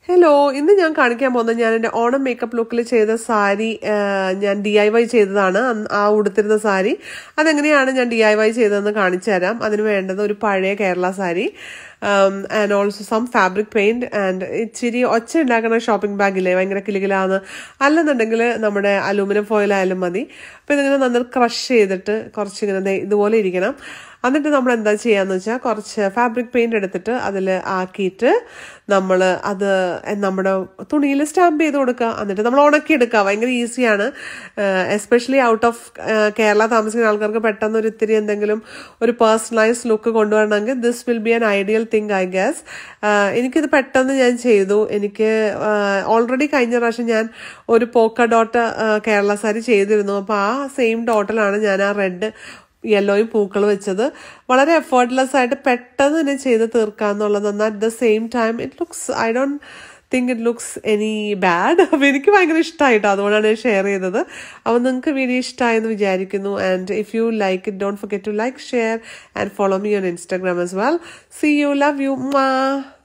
Hello ഇന്ന് ഞാൻ കാണിക്കാൻ പോകുന്നത് ഞാൻ എൻ്റെ ഓണം മേക്കപ്പ് ലുക്കിൽ ചെയ്ത സാരി ആ, ഞാൻ ഡി ഐ വൈ ചെയ്തതാണ് അന്ന് ആ ഉടുത്തിരുന്ന സാരി അതെങ്ങനെയാണ് ഞാൻ ഡി ഐ വൈ ചെയ്തതെന്ന് കാണിച്ചു തരാം അതിന് വേണ്ടത് ഒരു പഴയ Kerala sari and also some fabric paint and ഇച്ചിരി ഒച്ച ഉണ്ടാക്കുന്ന ഷോപ്പിംഗ് ബാഗില്ലേ ഭയങ്കര കിലുകിലാന്ന് അല്ലെന്നുണ്ടെങ്കിൽ നമ്മുടെ അലൂമിനിയം ഫോയിൽ ആയാലും മതി അപ്പോൾ ഇതിങ്ങനെ നന്നായി ക്രഷ് ചെയ്തിട്ട് കുറച്ചിങ്ങനെ ദേ ഇതുപോലെ ഇരിക്കണം എന്നിട്ട് നമ്മൾ എന്താ ചെയ്യാന്ന് വെച്ചാൽ കുറച്ച് ഫാബ്രിക് പെയിന്റ് എടുത്തിട്ട് അതിൽ ആക്കിയിട്ട് നമ്മൾ അത് നമ്മുടെ തുണിയിൽ സ്റ്റാമ്പ് ചെയ്ത് കൊടുക്കുക എന്നിട്ട് നമ്മൾ ഉണക്കിയെടുക്കുക ഭയങ്കര ഈസിയാണ് എസ്പെഷ്യലി ഔട്ട് ഓഫ് കേരള താമസിക്കുന്ന ആൾക്കാർക്ക് പെട്ടെന്ന് ഒരു ഇത്തിരി എന്തെങ്കിലും ഒരു പേഴ്സണലൈസ് ലുക്ക് കൊണ്ടുവരണമെങ്കിൽ this will be an ideal thing I guess എനിക്കിത് പെട്ടെന്ന് ഞാൻ ചെയ്തു എനിക്ക് ഓൾറെഡി കഴിഞ്ഞ പ്രാവശ്യം ഞാൻ ഒരു പോക്ക ഡോട്ട് കേരള സാരി ചെയ്തിരുന്നു അപ്പോൾ ആ സെയിം ഡോട്ടിലാണ് ഞാൻ ആ റെഡ് യെല്ലോയും പൂക്കൾ വെച്ചത് വളരെ എഫേർട്ട്ലെസ് ആയിട്ട് പെട്ടെന്ന് തന്നെ ചെയ്ത് തീർക്കാന്നുള്ളത് എന്നാൽ at the same time it looks I don't think it looks any bad അപ്പോൾ എനിക്ക് ഭയങ്കര ഇഷ്ടമായിട്ടോ അതുകൊണ്ടാണ് ഞാൻ ഷെയർ ചെയ്തത് അപ്പോൾ നിങ്ങൾക്ക് വീഡിയോ ഇഷ്ടമായെന്ന് വിചാരിക്കുന്നു and if you like it don't forget to like share and follow me on Instagram as well see you love you Mwah.